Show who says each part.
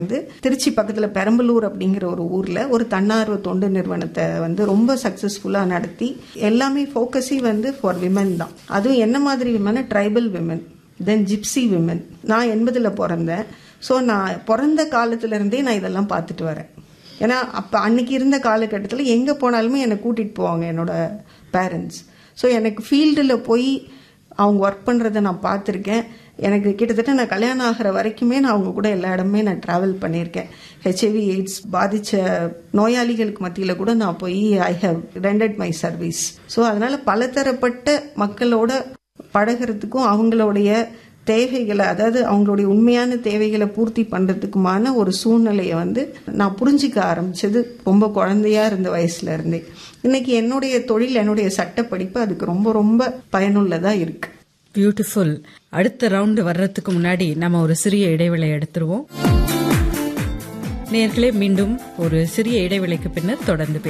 Speaker 1: வந்து திருச்சி பக்கத்துல பெரம்பலூர் அப்படிங்கிற ஒரு ஊர்ல ஒரு தன்னார்வ தொண்டு நிறுவனத்தை வந்து ரொம்ப சக்சஸ்ஃபுல்லா நடத்தி எல்லாமே ஃபோக்கஸி வந்து ஃபார் விமன் தான் அதுவும் என்ன மாதிரி women tribal women then gypsy women நான் எண்பதுல பிறந்தேன் ஸோ நான் பிறந்த காலத்துல இருந்தே நான் இதெல்லாம் பார்த்துட்டு வரேன் ஏன்னா அப்போ அன்னைக்கு இருந்த காலகட்டத்தில் எங்கே போனாலுமே என்னை கூட்டிகிட்டு போவாங்க என்னோட பேரண்ட்ஸ் ஸோ எனக்கு ஃபீல்டில் போய் அவங்க ஒர்க் பண்ணுறதை நான் பார்த்துருக்கேன் எனக்கு கிட்டத்தட்ட நான் கல்யாணம் ஆகிற வரைக்குமே நான் அவங்க கூட எல்லா இடமே நான் ட்ராவல் பண்ணியிருக்கேன் ஹெச்ஐவி எய்ட்ஸ் பாதித்த நோயாளிகளுக்கு மத்தியில் கூட நான் போய் I have rendered my service so அதனால பலதரப்பட்ட மக்களோட பழகிறதுக்கும் அவங்களுடைய தேவைகளை அதாவது அவங்களுடைய உண்மையான தேவைகளை பூர்த்தி பண்றதுக்குமான ஒரு சூழ்நிலையை வந்து நான் புரிஞ்சிக்க ஆரம்பிச்சது ரொம்ப குழந்தையா இருந்த வயசுல இருந்தே இன்னைக்கு என்னுடைய தொழில் என்னுடைய சட்ட படிப்பு அதுக்கு ரொம்ப ரொம்ப பயனுள்ளதா இருக்கு
Speaker 2: பியூட்டிஃபுல் அடுத்த ரவுண்டு வர்றதுக்கு முன்னாடி நம்ம ஒரு சிறிய இடைவேளை எடுத்துருவோம் நேர்களே மீண்டும் ஒரு சிறிய இடைவேளைக்கு பின்னர் தொடர்ந்து